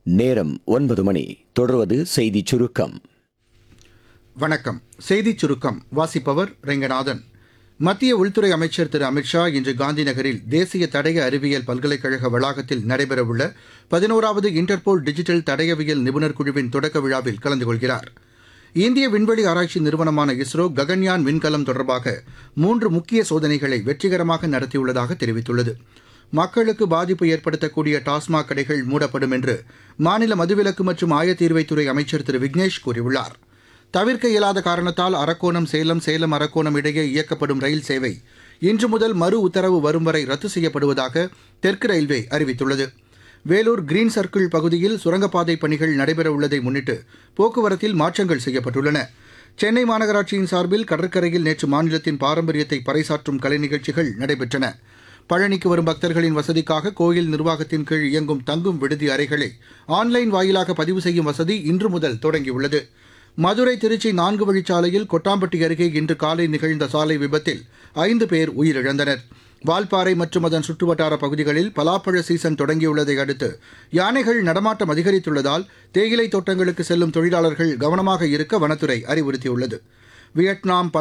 நேரம் ஒன்பது மணி தொடர்வது செய்தி சுருக்கம் வணக்கம் செய்திச் சுருக்கம் வாசிப்பவர் ரெங்கநாதன் மத்திய உள்துறை அமைச்சர் திரு அமித்ஷா இன்று காந்தி நகரில் தேசிய தடய அறிவியல் பல்கலைக்கழக வளாகத்தில் நடைபெறவுள்ள பதினோராவது இன்டர்போல் டிஜிட்டல் தடயவியல் நிபுணர் குழுவின் தொடக்க விழாவில் கலந்து கொள்கிறார் இந்திய விண்வெளி ஆராய்ச்சி நிறுவனமான இஸ்ரோ ககன்யான் விண்கலம் தொடர்பாக மூன்று முக்கிய சோதனைகளை வெற்றிகரமாக நடத்தியுள்ளதாக தெரிவித்துள்ளது மக்களுக்கு பாதிப்பு ஏற்படுத்தக்கூடிய டாஸ்மாக் கடைகள் மூடப்படும் என்று மாநில மதுவிலக்கு மற்றும் ஆயத்தீர்வைத்துறை அமைச்சர் திரு விக்னேஷ் கூறியுள்ளார் தவிர்க்க இயலாத காரணத்தால் அரக்கோணம் சேலம் சேலம் அரக்கோணம் இடையே இயக்கப்படும் ரயில் சேவை இன்று முதல் மறு உத்தரவு வரும் வரை ரத்து செய்யப்படுவதாக தெற்கு ரயில்வே அறிவித்துள்ளது வேலூர் கிரீன் சர்க்கிள் பகுதியில் சுரங்கப்பாதை பணிகள் நடைபெறவுள்ளதை முன்னிட்டு போக்குவரத்தில் மாற்றங்கள் செய்யப்பட்டுள்ளன சென்னை மாநகராட்சியின் சார்பில் கடற்கரையில் நேற்று மாநிலத்தின் பாரம்பரியத்தை பறைசாற்றும் கலை நிகழ்ச்சிகள் நடைபெற்றன பழனிக்கு வரும் பக்தர்களின் வசதிக்காக கோயில் நிர்வாகத்தின் கீழ் இயங்கும் தங்கும் விடுதி அறைகளை ஆன்லைன் வாயிலாக பதிவு செய்யும் வசதி இன்று முதல் தொடங்கியுள்ளது மதுரை திருச்சி நான்கு வழிச்சாலையில் கொட்டாம்பட்டி அருகே இன்று காலை நிகழ்ந்த சாலை விபத்தில் ஐந்து பேர் உயிரிழந்தனர் வால்பாறை மற்றும் அதன் சுற்றுவட்டார பகுதிகளில் பலாப்பழ சீசன் தொடங்கியுள்ளதை அடுத்து யானைகள் நடமாட்டம் அதிகரித்துள்ளதால் தேயிலை தோட்டங்களுக்கு செல்லும் தொழிலாளர்கள் கவனமாக இருக்க வனத்துறை அறிவுறுத்தியுள்ளது வியட்நாம்